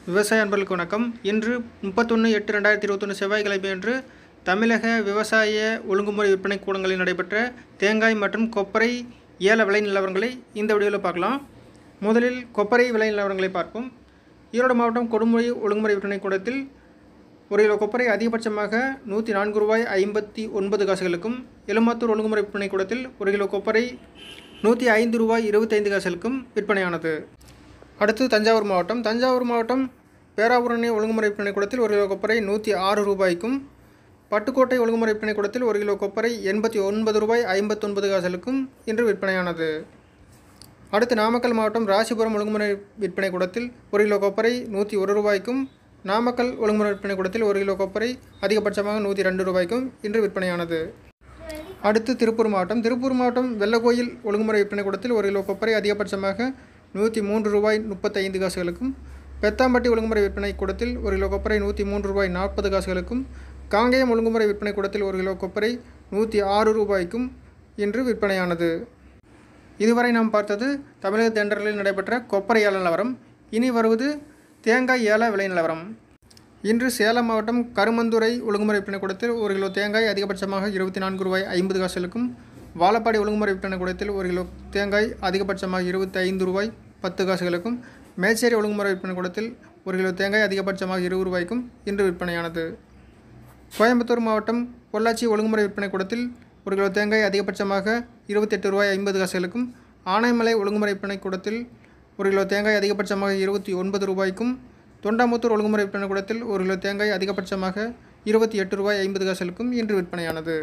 விவசாய அன்பர்களுக்கு வணக்கம் இன்று முப்பத்தொன்று எட்டு ரெண்டாயிரத்தி இருபத்தொன்று செவ்வாய்க்கிழமை அன்று தமிழக விவசாய ஒழுங்குமுறை விற்பனை கூடங்களில் நடைபெற்ற தேங்காய் மற்றும் கொப்பரை ஏல விலை நிலவரங்களை இந்த வீடியோவில் பார்க்கலாம் முதலில் கொப்பரை விலை நிலவரங்களை பார்ப்போம் ஈரோடு மாவட்டம் கொடுமுறை ஒழுங்குமுறை விற்பனை கூடத்தில் ஒரு கிலோ கொப்பரை அதிகபட்சமாக நூற்றி நான்கு ரூபாய் ஐம்பத்தி ஒன்பது காசுகளுக்கும் எலுமாத்தூர் ஒழுங்குமுறை விற்பனை கூடத்தில் ஒரு கிலோ கொப்பரை நூற்றி ஐந்து ரூபாய் இருபத்தைந்து காசுகளுக்கும் விற்பனையானது அடுத்து தஞ்சாவூர் மாவட்டம் தஞ்சாவூர் மாவட்டம் பேராவூரணி ஒழுங்குமுறை விற்பனை கூடத்தில் ஒரு கிலோ கொப்பரை நூற்றி ஆறு ரூபாய்க்கும் பட்டுக்கோட்டை ஒழுங்குமுறை விற்பனை கூடத்தில் ஒரு கிலோ கொப்பரை எண்பத்தி ஒன்பது ரூபாய் ஐம்பத்தொன்பது காசுகளுக்கும் இன்று விற்பனையானது அடுத்து நாமக்கல் மாவட்டம் ராசிபுரம் ஒழுங்குமுறை விற்பனை கூடத்தில் ஒரு கிலோ கொப்பரை நூற்றி ஒரு ரூபாய்க்கும் நாமக்கல் ஒழுங்குமுறை விற்பனை கூடத்தில் ஒரு கிலோ கொப்பரை அதிகபட்சமாக நூற்றி ரெண்டு ரூபாய்க்கும் இன்று விற்பனையானது அடுத்து திருப்பூர் மாவட்டம் திருப்பூர் மாவட்டம் வெள்ளக்கோயில் ஒழுங்குமுறை விற்பனை கூடத்தில் ஒரு கிலோ கொப்பரை அதிகபட்சமாக நூற்றி மூன்று ரூபாய் முப்பத்தைந்து காசுகளுக்கும் பெத்தாம்பட்டி ஒழுங்குமுறை விற்பனை கூடத்தில் ஒரு கிலோ கொப்பரை நூற்றி மூன்று ரூபாய் நாற்பது காசுகளுக்கும் காங்கேயம் ஒழுங்குமுறை விற்பனை கூடத்தில் ஒரு கிலோ கொப்பரை நூற்றி ஆறு ரூபாய்க்கும் இன்று விற்பனையானது இதுவரை நாம் பார்த்தது தமிழக தெண்டர்களில் நடைபெற்ற கொப்பரை ஏல நிலவரம் இனி வருவது தேங்காய் ஏல விலை நிலவரம் இன்று சேலம் மாவட்டம் கருமந்துறை ஒழுங்குமுறை விற்பனை கூடத்தில் ஒரு கிலோ தேங்காய் அதிகபட்சமாக இருபத்தி நான்கு ரூபாய் ஐம்பது காசுகளுக்கும் வாழப்பாடி ஒழுங்குமுறை விற்பனை கூடத்தில் ஒரு கிலோ தேங்காய் அதிகபட்சமாக இருபத்தி ஐந்து ரூபாய் பத்து காசுகளுக்கும் மேச்சேரி ஒழுங்குமுறை விற்பனை கூடத்தில் ஒரு கிலோ தேங்காய் அதிகபட்சமாக இருபது ரூபாய்க்கும் இன்று விற்பனையானது கோயம்புத்தூர் மாவட்டம் பொள்ளாச்சி ஒழுங்குமுறை விற்பனை கூடத்தில் ஒரு கிலோ தேங்காய் அதிகபட்சமாக இருபத்தெட்டு ரூபாய் ஐம்பது காசுகளுக்கும் ஆனைமலை ஒழுங்குமுறை விற்பனை கூடத்தில் ஒரு கிலோ தேங்காய் அதிகபட்சமாக இருபத்தி ஒன்பது ரூபாய்க்கும் தொண்டாமுத்தூர் ஒழுங்குமுறை விற்பனை கூடத்தில் ஒரு கிலோ தேங்காய் அதிகபட்சமாக இருபத்தி எட்டு ரூபாய் ஐம்பது காசுகளுக்கும் இன்று விற்பனையானது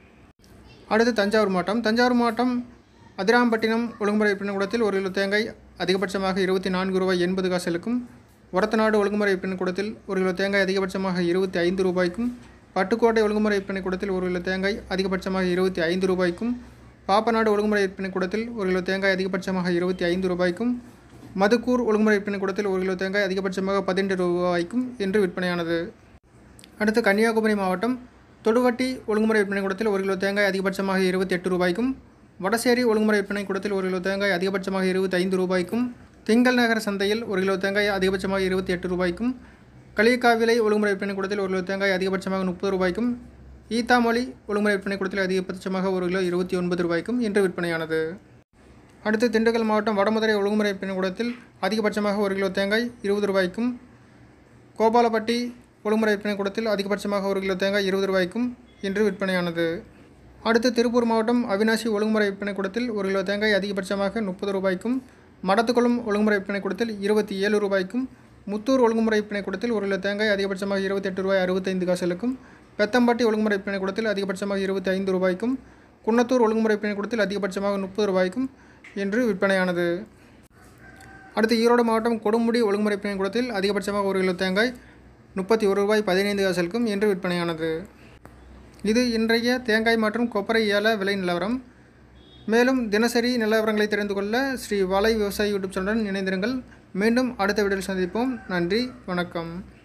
அடுத்து தஞ்சாவூர் மாவட்டம் தஞ்சாவூர் மாவட்டம் அதிராம்பட்டினம் ஒழுங்குமுறை விற்பனை கூடத்தில் ஒரு கிலோ தேங்காய் அதிகபட்சமாக இருபத்தி நான்கு ரூபாய் எண்பது காசுகளுக்கும் ஒரத்தநாடு ஒழுங்குமுறை விற்பனை கூடத்தில் ஒரு கிலோ தேங்காய் அதிகபட்சமாக இருபத்தி ஐந்து ரூபாய்க்கும் பட்டுக்கோட்டை ஒழுங்குமுறை விற்பனை கூடத்தில் ஒரு கிலோ தேங்காய் அதிகபட்சமாக இருபத்தி ஐந்து ரூபாய்க்கும் பாப்பநாடு ஒழுங்குமுறை விற்பனை கூடத்தில் ஒரு கிலோ தேங்காய் அதிகபட்சமாக இருபத்தி ஐந்து ரூபாய்க்கும் மதுக்கூர் ஒழுங்குமுறை விற்பனை கூடத்தில் ஒரு கிலோ தேங்காய் அதிகபட்சமாக பதினெட்டு ரூபாய்க்கும் என்று விற்பனையானது அடுத்து கன்னியாகுமரி மாவட்டம் தொடுவட்டி ஒழுங்குமுறை விற்பனை கூடத்தில் ஒரு கிலோ தேங்காய் அதிகபட்சமாக இருபத்தி எட்டு ரூபாய்க்கும் வடசேரி ஒழுங்குமுறை விற்பனை கூடத்தில் ஒரு கிலோ தேங்காய் அதிகபட்சமாக இருபத்தி ஐந்து ரூபாய்க்கும் திங்கள் நகர சந்தையில் ஒரு கிலோ தேங்காய் அதிகபட்சமாக இருபத்தி எட்டு ரூபாய்க்கும் களியக்காவிலை ஒழுங்குமுறை விற்பனை கூடத்தில் ஒரு கிலோ தேங்காய் அதிகபட்சமாக முப்பது ரூபாய்க்கும் ஈத்தாமொழி ஒழுங்குமுறை விற்பனை கூடத்தில் அதிகபட்சமாக ஒரு கிலோ இருபத்தி ஒன்பது ரூபாய்க்கும் இன்று விற்பனையானது அடுத்து திண்டுக்கல் மாவட்டம் வடமதுரை ஒழுங்குமுறை விற்பனை கூடத்தில் அதிகபட்சமாக ஒரு கிலோ தேங்காய் இருபது ரூபாய்க்கும் கோபாலப்பட்டி ஒழுங்குமுறை விற்பனை கூடத்தில் அதிகபட்சமாக ஒரு கிலோ தேங்காய் இருபது ரூபாய்க்கும் இன்று விற்பனையானது அடுத்து திருப்பூர் மாவட்டம் அவினாசி ஒழுங்குமுறை விற்பனை கூடத்தில் ஒரு கிலோ தேங்காய் அதிகபட்சமாக முப்பது ரூபாய்க்கும் மடத்துக்குளம் ஒழுங்குமுறை விற்பனை கூடத்தில் இருபத்தி ஏழு ரூபாய்க்கும் முத்தூர் ஒழுங்குமுறை விற்பனை கூடத்தில் ஒரு கிலோ தேங்காய் அதிகபட்சமாக இருபத்தெட்டு ரூபாய் அறுபத்தைந்து காசுகளுக்கும் பெத்தம்பட்டி ஒழுங்குமுறை விற்பனை கூடத்தில் அதிகபட்சமாக இருபத்தி ஐந்து ரூபாய்க்கும் குன்னத்தூர் ஒழுங்குமுறை விற்பனை கூடத்தில் அதிகபட்சமாக முப்பது ரூபாய்க்கும் இன்று விற்பனையானது அடுத்து ஈரோடு மாவட்டம் கொடுமுடி ஒழுங்குமுறை விற்பனை கூடத்தில் அதிகபட்சமாக ஒரு கிலோ தேங்காய் முப்பத்தி ஒரு ரூபாய் பதினைந்து காசுகளுக்கும் இன்று விற்பனையானது இது இன்றைய தேங்காய் மற்றும் கொப்பரை ஏல விலை நிலவரம் மேலும் தினசரி நிலவரங்களை தெரிந்து கொள்ள ஸ்ரீ வாலை விவசாயி யூடியூப் சேனலுடன் இணைந்திருங்கள் மீண்டும் அடுத்த வீடியோவில் சந்திப்போம் நன்றி வணக்கம்